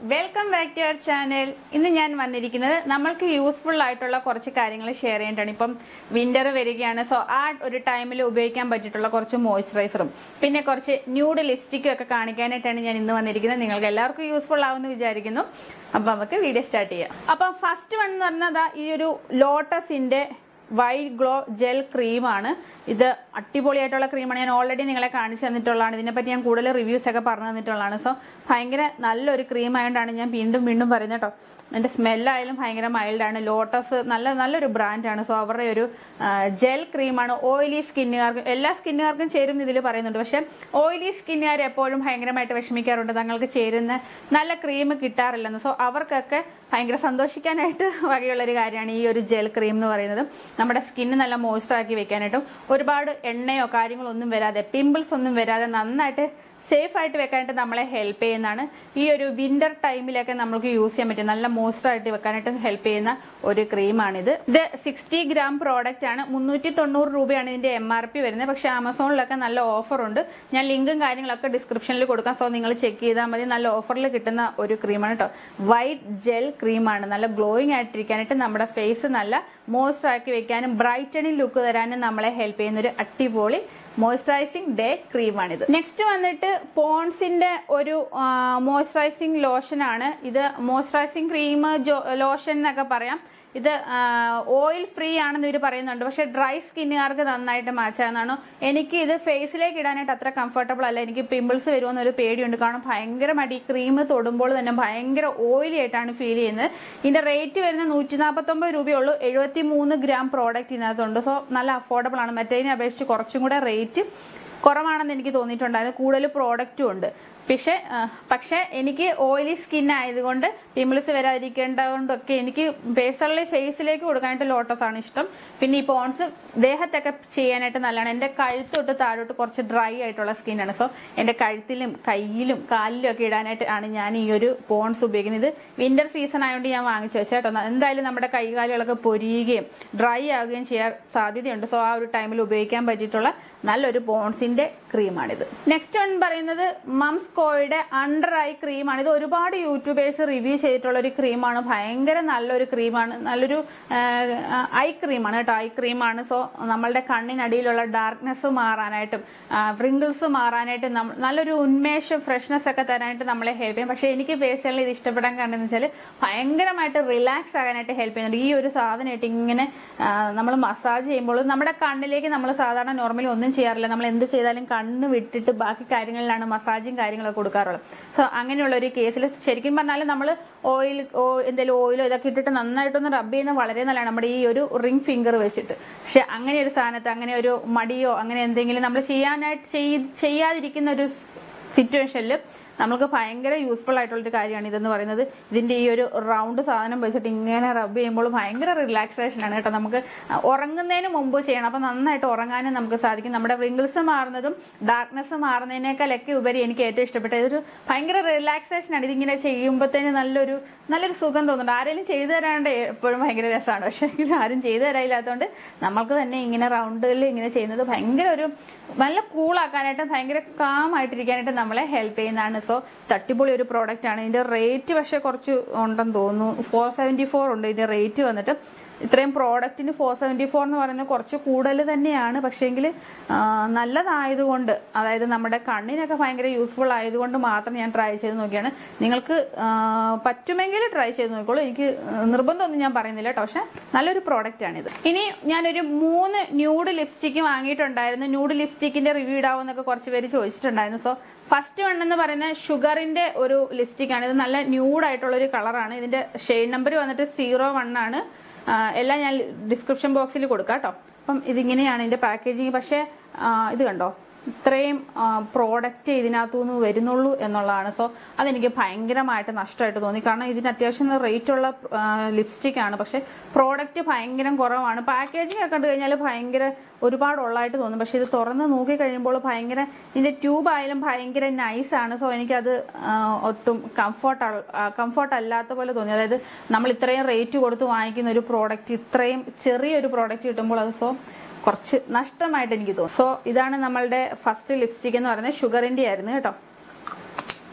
welcome back to our channel ഇന്ന് ഞാൻ വന്നിരിക്കുന്നത് നമ്മൾക്ക് യൂസ്ഫുൾ ആയിട്ടുള്ള കുറച്ച് കാര്യങ്ങൾ ഷെയർ ചെയ്യേണ്ടതാണ് ഇപ്പം വിന്റർ വരികയാണ് സോ ആ ഒരു ടൈമിൽ ഉപയോഗിക്കാൻ പറ്റിയിട്ടുള്ള കുറച്ച് മോയ്സ്ചറൈസറും പിന്നെ കുറച്ച് ന്യൂഡ് ലിപ്സ്റ്റിക്കും ഒക്കെ കാണിക്കാനായിട്ടാണ് ഞാൻ ഇന്ന് വന്നിരിക്കുന്നത് നിങ്ങൾക്ക് എല്ലാവർക്കും യൂസ്ഫുൾ ആവുമെന്ന് വിചാരിക്കുന്നു അപ്പം നമുക്ക് വീഡിയോ സ്റ്റാർട്ട് ചെയ്യാം അപ്പം ഫസ്റ്റ് വൺ എന്ന് പറഞ്ഞാൽ ദാ ഈ ഒരു ലോട്ടസിന്റെ വൈറ്റ് ഗ്ലോ ജെൽ ക്രീമാണ് ഇത് അടിപൊളിയായിട്ടുള്ള ക്രീമാണ് ഞാൻ ഓൾറെഡി നിങ്ങളെ കാണിച്ചു തന്നിട്ടുള്ളതാണ് ഇതിനെപ്പറ്റി ഞാൻ കൂടുതൽ റിവ്യൂസ് ഒക്കെ പറഞ്ഞു തന്നിട്ടുള്ളതാണ് സോ ഭയങ്കര നല്ലൊരു ക്രീം ആയതുകൊണ്ടാണ് ഞാൻ വീണ്ടും വീണ്ടും പറയുന്നത് കേട്ടോ എൻ്റെ സ്മെല്ലായാലും ഭയങ്കര മൈൽഡാണ് ലോട്ടസ് നല്ല നല്ലൊരു ബ്രാൻഡാണ് സോ അവരുടെ ഒരു ജെൽ ക്രീമാണ് ഓയിലി സ്കിന്നുകാർക്ക് എല്ലാ സ്കിന്നുകാർക്കും ചേരും ഇതിൽ പറയുന്നുണ്ട് പക്ഷേ ഓയിലി സ്കിന്നുകാർ എപ്പോഴും ഭയങ്കരമായിട്ട് വിഷമിക്കാറുണ്ട് തങ്ങൾക്ക് ചേരുന്ന നല്ല ക്രീം കിട്ടാറില്ലെന്ന് സോ അവർക്കൊക്കെ ഭയങ്കര സന്തോഷിക്കാനായിട്ട് വകയുള്ള ഒരു കാര്യമാണ് ഈ ഒരു ജെൽ ക്രീം എന്ന് പറയുന്നത് നമ്മുടെ സ്കിന്ന് നല്ല മോയ്സ്ചർ ആക്കി വെക്കാനായിട്ടും ഒരുപാട് എണ്ണയോ കാര്യങ്ങളോ ഒന്നും വരാതെ പിമ്പിൾസ് ഒന്നും വരാതെ നന്നായിട്ട് സേഫ് ആയിട്ട് വെക്കാനായിട്ട് നമ്മളെ ഹെൽപ്പ് ചെയ്യുന്നതാണ് ഈ ഒരു വിന്റർ ടൈമിലൊക്കെ നമുക്ക് യൂസ് ചെയ്യാൻ പറ്റും നല്ല മോയ്സ്ചർ ആയിട്ട് വെക്കാനായിട്ട് ഹെൽപ്പ് ചെയ്യുന്ന ഒരു ക്രീമാണിത് ഇത് സിക്സ്റ്റി ഗ്രാം പ്രോഡക്റ്റ് ആണ് മുന്നൂറ്റി തൊണ്ണൂറ് രൂപയാണ് ഇതിന്റെ എം ആർ പി വരുന്നത് പക്ഷേ ആമസോണിലൊക്കെ നല്ല ഓഫർ ഉണ്ട് ഞാൻ ലിങ്കും കാര്യങ്ങളൊക്കെ ഡിസ്ക്രിപ്ഷനിൽ കൊടുക്കാം സോ നിങ്ങൾ ചെക്ക് ചെയ്താൽ മതി നല്ല ഓഫറിൽ കിട്ടുന്ന ഒരു ക്രീമാണ് കേട്ടോ വൈറ്റ് ജെൽ ക്രീമാണ് നല്ല ഗ്ലോയിങ് ആയിട്ടിരിക്കാനായിട്ട് നമ്മുടെ ഫേസ് നല്ല മോയ്സ്ചർ ആക്കി വെക്കാനും ബ്രൈറ്റനിങ് ലുക്ക് തരാനും നമ്മളെ ഹെൽപ്പ് ചെയ്യുന്ന ഒരു അടിപൊളി മോയ്സ്ചറൈസിംഗ് ഡേ ക്രീമാണിത് നെക്സ്റ്റ് വന്നിട്ട് പോൺസിന്റെ ഒരു മോയ്സ്ചറൈസിംഗ് ലോഷനാണ് ഇത് മോയ്സ്ചറൈസിംഗ് ക്രീം ലോഷൻ എന്നൊക്കെ പറയാം ഇത് ഓയിൽ ഫ്രീ ആണെന്ന് ഇവർ പറയുന്നുണ്ട് പക്ഷെ ഡ്രൈ സ്കിന്നുകാർക്ക് നന്നായിട്ട് മാച്ചാന്നാണ് എനിക്ക് ഇത് ഫേസിലേക്ക് ഇടാനായിട്ട് അത്ര കംഫർട്ടബിൾ അല്ല എനിക്ക് പിമ്പിൾസ് വരുമെന്ന് ഒരു പേടിയുണ്ട് കാരണം ഭയങ്കരമായിട്ട് ഈ ക്രീം തൊടുമ്പോൾ തന്നെ ഭയങ്കര ഓയിലി ആയിട്ടാണ് ഫീൽ ചെയ്യുന്നത് ഇതിന്റെ റേറ്റ് വരുന്നത് നൂറ്റി നാൽപ്പത്തൊമ്പത് രൂപയുള്ളൂ എഴുപത്തി മൂന്ന് ഗ്രാം പ്രോഡക്റ്റ് ഇതിനകത്തുണ്ട് സോ നല്ല അഫോർഡബിൾ ആണ് മറ്റേതിനെ അപേക്ഷിച്ച് കുറച്ചും കൂടെ റേറ്റ് കുറവാണെന്ന് എനിക്ക് തോന്നിയിട്ടുണ്ടായിരുന്നു കൂടുതൽ പ്രോഡക്റ്റും ഉണ്ട് പക്ഷേ പക്ഷേ എനിക്ക് ഓയിലി സ്കിൻ ആയതുകൊണ്ട് പിമ്പിൾസ് വരാതിരിക്കേണ്ടതുകൊണ്ടൊക്കെ എനിക്ക് പേഴ്സണലി ഫേസിലേക്ക് കൊടുക്കാനായിട്ട് ലോട്ടസ് ആണ് ഇഷ്ടം പിന്നെ ഈ പോൺസ് ദേഹത്തൊക്കെ ചെയ്യാനായിട്ട് നല്ലതാണ് എൻ്റെ കഴുത്തൊട്ട് താഴോട്ട് കുറച്ച് ഡ്രൈ ആയിട്ടുള്ള സ്കിന്നാണ് സോ എൻ്റെ കഴുത്തിലും കയ്യിലും കാലിലും ഒക്കെ ഇടാനായിട്ട് ആണ് ഞാൻ ഈ ഒരു പോൺസ് ഉപയോഗിക്കുന്നത് ഇത് വിന്റർ സീസൺ ആയതുകൊണ്ട് ഞാൻ വാങ്ങിച്ചു വെച്ചാൽ കേട്ടോ എന്തായാലും നമ്മുടെ കൈകാലുകളൊക്കെ പൊരിയുകയും ഡ്രൈ ആവുകയും ചെയ്യാൻ സാധ്യതയുണ്ട് സോ ആ ഒരു ടൈമിൽ ഉപയോഗിക്കാൻ പറ്റിയിട്ടുള്ള നല്ലൊരു പോൺസിന്റെ ക്രീമാണിത് നെക്സ്റ്റ് വൺ പറയുന്നത് മംസ് കോയുടെ അണ്ടർ ഐ ക്രീമാണ് ഇത് ഒരുപാട് യൂട്യൂബേഴ്സ് റിവ്യൂ ചെയ്തിട്ടുള്ള ഒരു ക്രീമാണ് ഭയങ്കര നല്ലൊരു ക്രീമാണ് നല്ലൊരു ഐ ക്രീമാണ് കേട്ടോ ഐ ക്രീമാണ് സോ നമ്മളുടെ കണ്ണിനടിയിലുള്ള ഡാർക്ക്നെസ് മാറാനായിട്ടും വ്രിങ്കിൾസ് മാറാനായിട്ടും നല്ലൊരു ഉന്മേഷം ഫ്രഷ്നെസ് ഒക്കെ തരാനായിട്ട് നമ്മളെ ഹെൽപ്പ് ചെയ്യും പക്ഷേ എനിക്ക് പേഴ്സണലി ഇത് ഇഷ്ടപ്പെടാൻ കാരണം എന്ന് വെച്ചാൽ ഭയങ്കരമായിട്ട് റിലാക്സ് ആകാനായിട്ട് ഹെൽപ്പ് ചെയ്യുന്നുണ്ട് ഈ ഒരു സാധനമായിട്ട് ഇങ്ങനെ നമ്മൾ മസാജ് ചെയ്യുമ്പോൾ നമ്മുടെ കണ്ണിലേക്ക് നമ്മൾ സാധാരണ നോർമലി ഒന്നും ചെയ്യാറില്ല നമ്മൾ എന്ത് ചെയ്താലും കണ്ണ് വിട്ടിട്ട് ബാക്കി കാര്യങ്ങളിലാണ് മസാജും കാര്യങ്ങളൊക്കെ കൊടുക്കാറുള്ളത് സോ അങ്ങനെയുള്ള ഒരു കേസിൽ ശരിക്കും പറഞ്ഞാൽ നമ്മൾ ഓയിൽ എന്തെങ്കിലും ഓയിലോ ഇതൊക്കെ ഇട്ടിട്ട് നന്നായിട്ടൊന്ന് റബ്ബ് ചെയ്യുന്നത് വളരെ നല്ലതാണ് നമ്മുടെ ഈ ഒരു റിംഗ് ഫിംഗർ വെച്ചിട്ട് പക്ഷെ അങ്ങനെ ഒരു സ്ഥാനത്ത് അങ്ങനെ ഒരു മടിയോ അങ്ങനെ എന്തെങ്കിലും നമ്മൾ ചെയ്യാനായിട്ട് ചെയ്യാതിരിക്കുന്ന ഒരു സിറ്റുവേഷനിൽ നമുക്ക് ഭയങ്കര യൂസ്ഫുൾ ആയിട്ടുള്ളൊരു കാര്യമാണ് ഇതെന്ന് പറയുന്നത് ഇതിൻ്റെ ഈ ഒരു റൗണ്ട് സാധനം വെച്ചിട്ട് ഇങ്ങനെ റബ്ബ് ചെയ്യുമ്പോൾ ഭയങ്കര റിലാക്സേഷൻ ആണ് കേട്ടോ നമുക്ക് ഉറങ്ങുന്നതിന് മുമ്പ് ചെയ്യണം അപ്പം നന്നായിട്ട് ഉറങ്ങാനും നമുക്ക് സാധിക്കും നമ്മുടെ റിങ്കിൾസ് മാറുന്നതും ഡാർക്ക്നെസ് മാറുന്നതിനേക്കാളൊക്കെ ഉപരി എനിക്ക് ഏറ്റവും ഇഷ്ടപ്പെട്ട ഇതൊരു ഭയങ്കര റിലാക്സേഷൻ ആണ് ഇതിങ്ങനെ ചെയ്യുമ്പോഴത്തേന് നല്ലൊരു നല്ലൊരു സുഖം തോന്നുന്നുണ്ട് ആരെങ്കിലും ചെയ്തു തരാണ്ട് എപ്പോഴും ഭയങ്കര രസമാണ് പക്ഷേ എങ്കിലും ആരും ചെയ്തു തരാനില്ലാത്തതുകൊണ്ട് നമ്മൾക്ക് തന്നെ ഇങ്ങനെ റൗണ്ടിൽ ഇങ്ങനെ ചെയ്യുന്നത് ഭയങ്കര ഒരു നല്ല കൂളാക്കാനായിട്ട് ഭയങ്കര കാം ആയിട്ടിരിക്കാനായിട്ട് നമ്മളെ ഹെൽപ്പ് ചെയ്യുന്നതാണ് സോ തട്ടിപ്പൊളി ഒരു പ്രോഡക്റ്റ് ആണ് ഇതിന്റെ റേറ്റ് പക്ഷേ കുറച്ച് ഉണ്ടെന്ന് തോന്നുന്നു ഫോർ സെവൻറ്റി ഫോർ ഉണ്ട് ഇതിന്റെ റേറ്റ് വന്നിട്ട് ഇത്രയും പ്രോഡക്റ്റിന് ഫോർ സെവൻറ്റി ഫോർ എന്ന് പറയുന്നത് കുറച്ച് കൂടുതൽ തന്നെയാണ് പക്ഷേങ്കിൽ നല്ലതായതുകൊണ്ട് അതായത് നമ്മുടെ കണ്ണിനൊക്കെ ഭയങ്കര യൂസ്ഫുൾ ആയതുകൊണ്ട് മാത്രം ഞാൻ ട്രൈ ചെയ്ത് നോക്കിയാണ് നിങ്ങൾക്ക് പറ്റുമെങ്കിൽ ട്രൈ ചെയ്ത് നോക്കിക്കോളൂ എനിക്ക് നിർബന്ധമൊന്നും ഞാൻ പറയുന്നില്ല കേട്ടോ പക്ഷെ നല്ലൊരു പ്രോഡക്റ്റ് ആണിത് ഇനി ഞാനൊരു മൂന്ന് ന്യൂഡ് ലിപ്സ്റ്റിക്ക് വാങ്ങിയിട്ടുണ്ടായിരുന്നു ന്യൂഡ് ലിപ്സ്റ്റിക്കിന്റെ റിവ്യൂ ഇടാവുന്നൊക്കെ കുറച്ച് പേര് ചോദിച്ചിട്ടുണ്ടായിരുന്നു സോ ഫസ്റ്റ് വൺ എന്ന് പറയുന്നത് ഷുഗറിന്റെ ഒരു ലിപ്സ്റ്റിക് ആണ് ഇത് നല്ല ന്യൂഡ് ആയിട്ടുള്ള ഒരു കളറാണ് ഇതിന്റെ ഷെയ്ഡ് നമ്പർ വന്നിട്ട് സീറോ വൺ ആണ് എല്ലാം ഞാൻ ഡിസ്ക്രിപ്ഷൻ ബോക്സിൽ കൊടുക്കാം കേട്ടോ അപ്പം ഇതിങ്ങനെയാണ് ഇതിന്റെ പാക്കേജിങ് പക്ഷേ ഇത് കണ്ടോ ഇത്രയും പ്രോഡക്റ്റ് ഇതിനകത്തുനിന്ന് വരുന്നുള്ളൂ എന്നുള്ളതാണ് സോ അതെനിക്ക് ഭയങ്കരമായിട്ട് നഷ്ടമായിട്ട് തോന്നി കാരണം ഇതിന് അത്യാവശ്യം റേറ്റ് ഉള്ള ലിപ്സ്റ്റിക് ആണ് പക്ഷേ പ്രോഡക്റ്റ് ഭയങ്കര കുറവാണ് പാക്കേജിംഗ് ഒക്കെ കണ്ടു കഴിഞ്ഞാൽ ഭയങ്കര ഒരുപാട് ഉള്ളതായിട്ട് തോന്നും പക്ഷേ ഇത് തുറന്ന് നോക്കി കഴിയുമ്പോൾ ഭയങ്കര ഇതിന്റെ ട്യൂബ് ആയാലും ഭയങ്കര നൈസാണ് സോ എനിക്കത് ഒട്ടും കംഫോർട്ട് കംഫോർട്ട് അല്ലാത്ത പോലെ തോന്നി അതായത് നമ്മൾ ഇത്രയും റേറ്റ് കൊടുത്ത് വാങ്ങിക്കുന്ന ഒരു പ്രോഡക്റ്റ് ഇത്രയും ചെറിയൊരു പ്രോഡക്റ്റ് കിട്ടുമ്പോൾ അത് സോ കുറച്ച് നഷ്ടമായിട്ട് എനിക്ക് തോന്നുന്നു സോ ഇതാണ് നമ്മളുടെ ഫസ്റ്റ് ലിപ്സ്റ്റിക് എന്ന് പറയുന്നത് ഷുഗറിന്റെ ആയിരുന്നു കേട്ടോ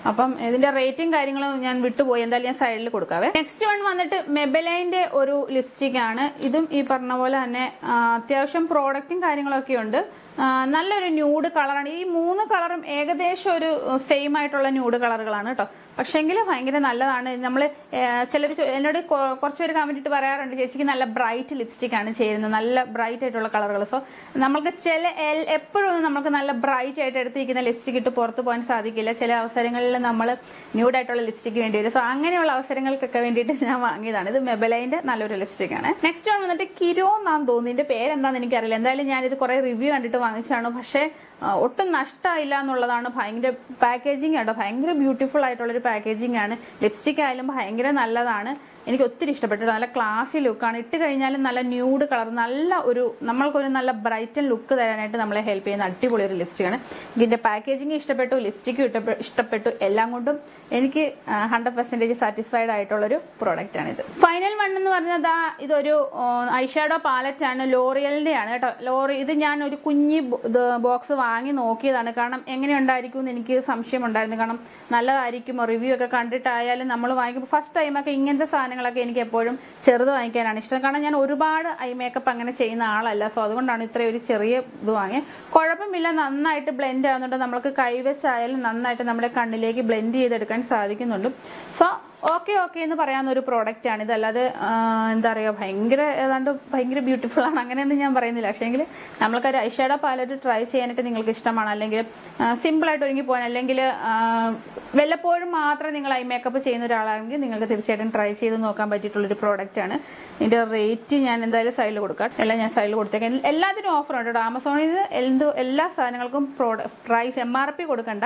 അപ്പം ഇതിന്റെ റേറ്റും കാര്യങ്ങളും ഞാൻ വിട്ടുപോയി എന്തായാലും ഞാൻ സൈഡിൽ കൊടുക്കാവേ നെക്സ്റ്റ് വൺ വന്നിട്ട് മെബലൈന്റെ ഒരു ലിപ്സ്റ്റിക് ആണ് ഇതും ഈ പറഞ്ഞ പോലെ തന്നെ ആ, അത്യാവശ്യം പ്രോഡക്റ്റും കാര്യങ്ങളൊക്കെ ഉണ്ട് ആ, നല്ലൊരു ന്യൂഡ് കളറാണ് ഈ മൂന്ന് കളറും ഏകദേശം ഒരു സെയിം ആയിട്ടുള്ള ന്യൂഡ് കളറുകളാണ് കേട്ടോ പക്ഷേങ്കിൽ ഭയങ്കര നല്ലതാണ് നമ്മൾ ചിലർ എന്നോട് കൊ- കുറച്ച് പേര് കമന്റ് ഇട്ട് പറയാറുണ്ട് ചേച്ചിക്ക് നല്ല ബ്രൈറ്റ് ലിപ്സ്റ്റിക് ആണ് ചേരുന്നത് നല്ല ബ്രൈറ്റ് ആയിട്ടുള്ള കളറുകൾ സോ നമ്മൾക്ക് ചില എൽ- എപ്പോഴും നമുക്ക് നല്ല ബ്രൈറ്റ് ആയിട്ട് എടുത്തിരിക്കുന്ന ലിപ്സ്റ്റിക് ഇട്ട് പുറത്ത് പോകാൻ സാധിക്കില്ല ചില അവസരങ്ങളിൽ നമ്മൾ ന്യൂഡ് ആയിട്ടുള്ള ലിപ്സ്റ്റിക് വേണ്ടി വരും സോ അങ്ങനെയുള്ള അവസരങ്ങൾക്കൊക്കെ വേണ്ടിയിട്ട് ഞാൻ വാങ്ങിയതാണ് ഇത് മെബലൈന്റെ നല്ലൊരു ലിപ്സ്റ്റിക് ആണ് നെക്സ്റ്റ് വൺ വന്നിട്ട് കിരോ എന്നാന്ന് തോന്നുന്നു ഇതിന്റെ പേരെന്താന്ന് എനിക്കറിയില്ല എന്തായാലും ഞാൻ ഇത് കുറെ റിവ്യൂ കണ്ടിട്ട് വാങ്ങിച്ചതാണ് പക്ഷേ ആ, ഒട്ടും നഷ്ടമായില്ല എന്നുള്ളതാണ് ഭയങ്കര പാക്കേജിങ് ആട്ടോ ഭയങ്കര ബ്യൂട്ടിഫുൾ ആയിട്ടുള്ളൊരു പാക്കേജിംഗ് ആണ് ലിപ്സ്റ്റിക് ആയാലും ഭയങ്കര നല്ലതാണ് എനിക്ക് ഒത്തിരി ഇഷ്ടപ്പെട്ടു നല്ല ക്ലാസി ലുക്കാണ് ഇട്ട് കഴിഞ്ഞാലും നല്ല ന്യൂഡ് കളർ നല്ല ഒരു നമ്മൾക്കൊരു നല്ല ബ്രൈറ്റൻ ലുക്ക് തരാനായിട്ട് നമ്മളെ ഹെൽപ്പ് ചെയ്യുന്ന അടിപൊളി ഒരു ലിപ്സ്റ്റിക് ആണ് ഇതിന്റെ പാക്കേജിങ് ഇഷ്ടപ്പെട്ടു ലിപ്സ്റ്റിക് ഇഷ്ടപ്പെട്ടു എല്ലാം കൊണ്ടും എനിക്ക് ഹൺഡ്രഡ് പെർസെന്റേജ് സാറ്റിസ്ഫൈഡ് ആയിട്ടുള്ള ഒരു പ്രോഡക്റ്റ് ആണ് ഇത് ഫൈനൽ വൺ എന്ന് പറഞ്ഞത് ആ ഇതൊരു ഐഷാഡോ പാലറ്റ് ആണ് ലോറിയലിന്റെ ആണ് കേട്ടോ ലോറി ഇത് ഞാൻ ഒരു കുഞ്ഞി ബോക്സ് വാങ്ങി നോക്കിയതാണ് കാരണം എങ്ങനെ ഉണ്ടായിരിക്കും എന്ന് എനിക്ക് സംശയം ഉണ്ടായിരുന്നു കാരണം നല്ലതായിരിക്കുമോ റിവ്യൂ ഒക്കെ കണ്ടിട്ടായാലും നമ്മൾ വാങ്ങിക്കുമ്പോൾ ഫസ്റ്റ് ടൈമൊക്കെ ഇങ്ങനത്തെ സാധനങ്ങളൊക്കെ എനിക്ക് എപ്പോഴും ചെറുത് വാങ്ങിക്കാനാണ് ഇഷ്ടം കാരണം ഞാൻ ഒരുപാട് ഐ മേക്കപ്പ് അങ്ങനെ ചെയ്യുന്ന ആളല്ല സോ അതുകൊണ്ടാണ് ഇത്രയും ഒരു ചെറിയ ഇത് വാങ്ങിയത് കുഴപ്പമില്ല നന്നായിട്ട് ബ്ലെൻഡ് ആവുന്നുണ്ട് നമ്മൾക്ക് കൈവച്ചായാലും നന്നായിട്ട് നമ്മുടെ കണ്ണിലേക്ക് ബ്ലെൻഡ് ചെയ്തെടുക്കാൻ സാധിക്കുന്നുണ്ട് സോ ഓക്കെ ഓക്കെ എന്ന് പറയാവുന്ന ഒരു പ്രോഡക്റ്റ് ആണ് ഇതല്ലാതെ ആ, എന്താ പറയുക ഭയങ്കര ഏതാണ്ട് ഭയങ്കര ബ്യൂട്ടിഫുൾ ആണ് അങ്ങനെയൊന്നും ഞാൻ പറയുന്നില്ല പക്ഷേങ്കിൽ നമ്മൾക്കൊരു ഐഷാഡോ പാലറ്റ് ട്രൈ ചെയ്യാനായിട്ട് നിങ്ങൾക്ക് ഇഷ്ടമാണ് അല്ലെങ്കിൽ സിമ്പിൾ ആയിട്ട് ഒരുങ്ങി പോകാൻ അല്ലെങ്കിൽ ആ, വല്ലപ്പോഴും മാത്രം നിങ്ങൾ ഐ മേക്കപ്പ് ചെയ്യുന്ന ഒരാളാണെങ്കിൽ നിങ്ങൾക്ക് തീർച്ചയായിട്ടും ട്രൈ ചെയ്ത് നോക്കാൻ പറ്റിയിട്ടുള്ള ഒരു പ്രോഡക്റ്റ് ആണ് ഇതിന്റെ റേറ്റ് ഞാൻ എന്തായാലും സൈഡിൽ കൊടുക്കാം എല്ലാം ഞാൻ സൈഡിൽ കൊടുത്തേക്കാം എല്ലാത്തിനും ഓഫർ ഉണ്ട് കേട്ടോ ആമസോണിൽ നിന്ന് എന്ത് എല്ലാ സാധനങ്ങൾക്കും പ്രൈസ് എം ആർ പി കൊടുക്കണ്ട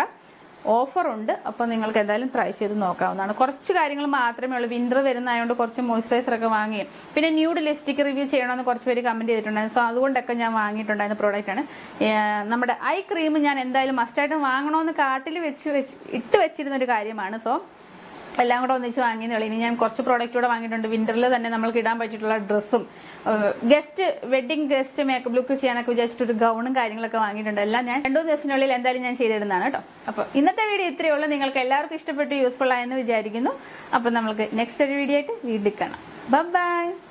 ഓഫർ ഉണ്ട് അപ്പോൾ നിങ്ങൾക്ക് എന്തായാലും ട്രൈ ചെയ്ത് നോക്കാവുന്നതാണ് കുറച്ച് കാര്യങ്ങൾ മാത്രമേ ഉള്ളൂ വിന്റർ വരുന്നതായതുകൊണ്ട് കുറച്ച് മോയ്സ്ചറൈസർ ഒക്കെ വാങ്ങി പിന്നെ ന്യൂഡ് ലിപ്സ്റ്റിക് റിവ്യൂ ചെയ്യണമെന്ന് കുറച്ച് പേര് കമന്റ് ചെയ്തിട്ടുണ്ടായിരുന്നു സോ അതുകൊണ്ടൊക്കെ ഞാൻ വാങ്ങിയിട്ടുണ്ടായിരുന്ന പ്രോഡക്റ്റ് ആണ് ഏർ നമ്മുടെ ഐ ക്രീം ഞാൻ എന്തായാലും മസ്റ്റായിട്ടും വാങ്ങണമെന്ന് കാട്ടിൽ വെച്ച് വെച്ച് ഇട്ട് വെച്ചിരുന്ന ഒരു കാര്യമാണ് സോ എല്ലാം കൂടെ ഒന്നിച്ച് വാങ്ങിയെന്നേ ഉള്ളൂ ഇനി ഞാൻ കുറച്ച് പ്രോഡക്റ്റ് കൂടെ വാങ്ങിയിട്ടുണ്ട് വിന്ററിൽ തന്നെ നമ്മൾക്ക് ഇടാൻ പറ്റിയിട്ടുള്ള ഡ്രസ്സും guest wedding guest makeup look ചെയ്യാനൊക്കെ വിചാരിച്ചിട്ട് ഒരു ഗൗണും കാര്യങ്ങളൊക്കെ വാങ്ങിയിട്ടുണ്ട് എല്ലാം ഞാൻ രണ്ടു ദിവസത്തിനുള്ളിൽ എന്തായാലും ഞാൻ ചെയ്തിടുന്നതാണ് കേട്ടോ അപ്പോൾ ഇന്നത്തെ വീഡിയോ ഇത്രയേ ഉള്ളൂ നിങ്ങൾക്ക് എല്ലാവർക്കും ഇഷ്ടപ്പെട്ട് യൂസ്ഫുൾ ആയെന്ന് വിചാരിക്കുന്നു അപ്പോൾ നമുക്ക് നെക്സ്റ്റ് ഒരു വീഡിയോ ആയിട്ട് വീണ്ടും കാണാം ബൈ